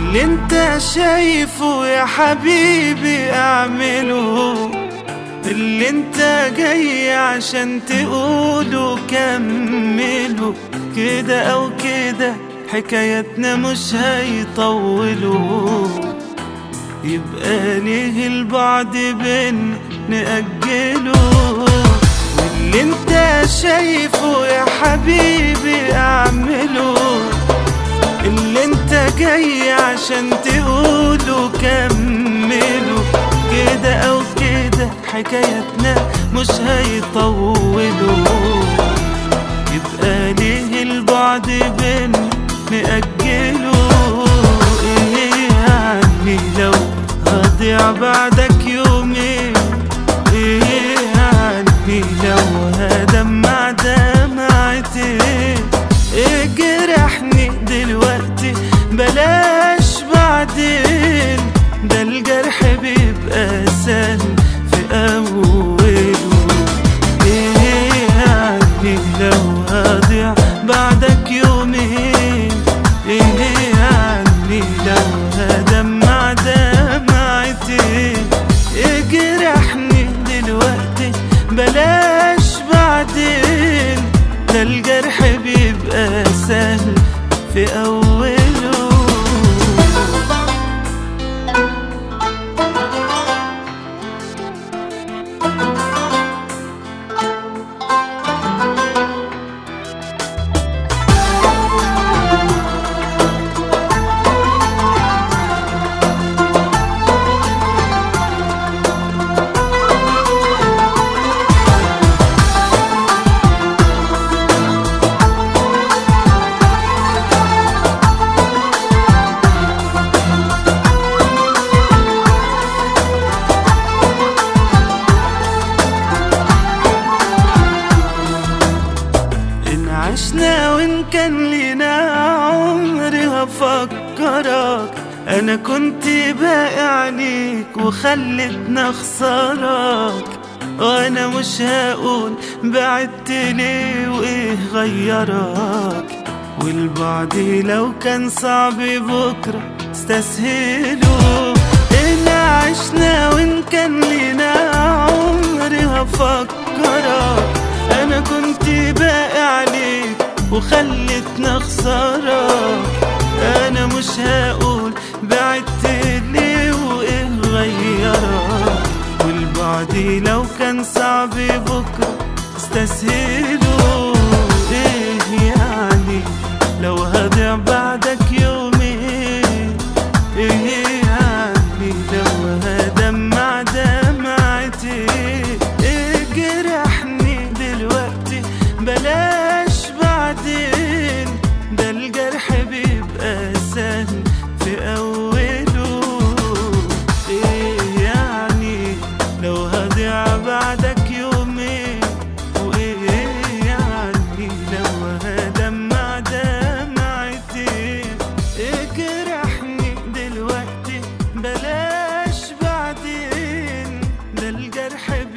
اللي انت شايفه يا حبيبي اعمله اللي انت جاي عشان تقوله كمله كده او كده حكايتنا مش هيطولوا يبقى ليه البعد بينا نأجله واللي انت شايفه يا حبيبي اعمله اللي انت جاي عشان تقوله كمله كده او كده حكايتنا مش هيطولوا يبقى ليه البعد بينا نأجله ايه يعني لو هضيع بعدك يومين ايه يعني لو هدمع دمعتين ايه جرحني دلوقتي بلاش بعدين ده الجرح بيبقى سهل في اوله ايه يعني لو هضيع بعدك يومين ايه يعني لو هدمع دمعتين ايه جرحني دلوقتي بلاش بعدين ده الجرح بيبقى سهل في اوله إن عشنا وإن كان لينا عمري هفكرك أنا كنت باقي عليك وخلتنا خسارك وأنا مش هقول بعدت ليه وإيه غيرك والبعد لو كان صعب بكرة استسهله إن عشنا وإن كان لينا عمري هفكرك أنا كنت باقي عليك وخلتنا خسارك أنا مش هقول بعدت ليه وإيه غيرك والبعد لو كان صعب بكرة استسهله إيه يعني لو هضيع بعدك يومين إيه يعني لو هدمع دمعتي إيه جرحني دلوقتي بلاش بعدين ده الجرح بيبقى سهل في أوله إيه يعني لو هضيع بعدك يومين وإيه يعني لو هدمع دمعتي إيه جرحني دلوقتي بلاش بعدين ده الجرح